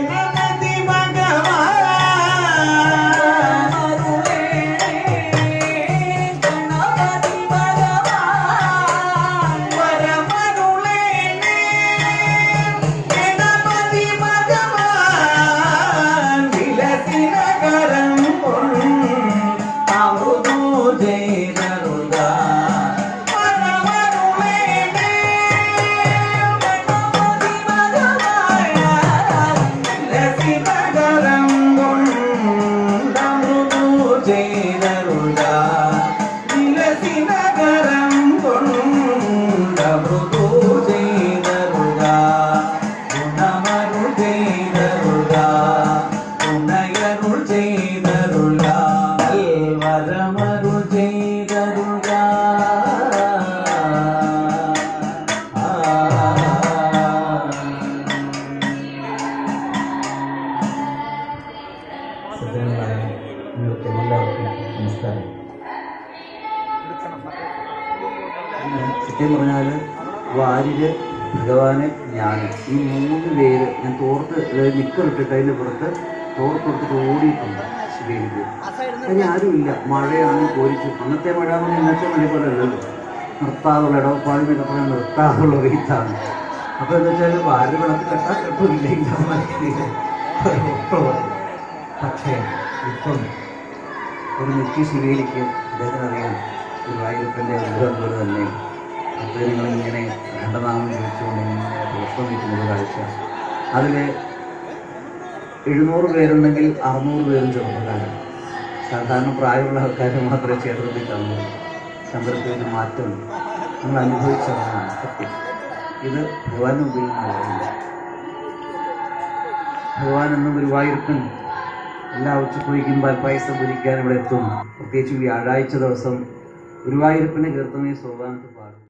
ഗണപതി ഭഗവാൻ വരമരുളേണേ ഗണപതി ഭഗവാൻ വിലസിനകരം കൊണ്ടമൃതു ചെയ്തരുക വരമരുളേണേ ഗണപതി ഭഗവാൻ വിലസിനകരം കൊണ്ടമൃതു ചെയ്തരുക വിലസിനകരം കൊണ്ടമൃതു ചെയ്തരുക ഗുണമരുൾ ചെയ്തരുക ഗുണയരുൾ ചെയ്തരുക വരമരുൾ ചെയ്തരുക സജ്ജനങ്ങളായ നിങ്ങൾക്ക് എല്ലാവർക്കും നമസ്കാരം സത്യം പറഞ്ഞാൽ വാര്യര് ഭഗവാന് ഞാൻ ഈ മൂന്ന് പേര് ഞാൻ തോർത്ത് അതായത് നിക്കറിട്ടിട്ട് അതിൻ്റെ പുറത്ത് തോർത്തെടുത്തിട്ട് ഓടിയിട്ടുണ്ട് ശിവയിലേക്ക് അതിന് ആരുമില്ല മഴയാണ് കോരിച്ചു അന്നത്തെ മഴ എന്ന് പറഞ്ഞാൽ ഇന്നത്തെ മഴ പോലെ അല്ലല്ലോ നിർത്താതുള്ള ഇടവപ്പാട് എന്നൊക്കെ പറഞ്ഞാൽ നിർത്താതുള്ള റീത്താണ് അപ്പോൾ എന്താ വെച്ചാൽ വാര്യ വിളക്ക് കെട്ടാൻ കിട്ടില്ല പക്ഷേ ഇപ്പം ഒരു നിത്യ ശിവയിലേക്ക് അദ്ദേഹത്തിന് അറിയാം ഗുരുവായൂരപ്പൻ്റെ അനുഗ്രഹം പോലെ തന്നെ അദ്ദേഹങ്ങൾ ഇങ്ങനെ ഖണ്ഡനാമം ചോദിച്ചുകൊണ്ട് ഇങ്ങനെ പുഷ്പം വയ്ക്കുന്ന കാഴ്ച അതിൽ എഴുന്നൂറ് പേരുണ്ടെങ്കിൽ അറുന്നൂറ് പേരും ചെറുപ്പക്കാരാണ് സാധാരണ പ്രായമുള്ള ആൾക്കാർ മാത്രമേ ക്ഷേത്രത്തിൽ കാണുള്ളൂ ശമ്പരത്തിന് മാറ്റമുണ്ട് നമ്മൾ അനുഭവിച്ചതാണ് സത്യം ഇത് ഭഗവാൻ മുമ്പിൽ നിന്നല്ല ഭഗവാൻ എന്നും ഗുരുവായൂരപ്പൻ എല്ലാ ഉച്ചക്കുഴിക്കും പാൽപ്പായസം പൊരിക്കാൻ ഇവിടെ എത്തും പ്രത്യേകിച്ച് വ്യാഴാഴ്ച ദിവസം ഗുരുവായൂരപ്പൻ്റെ കീർത്തനയെ സോപാനത്ത് പാടും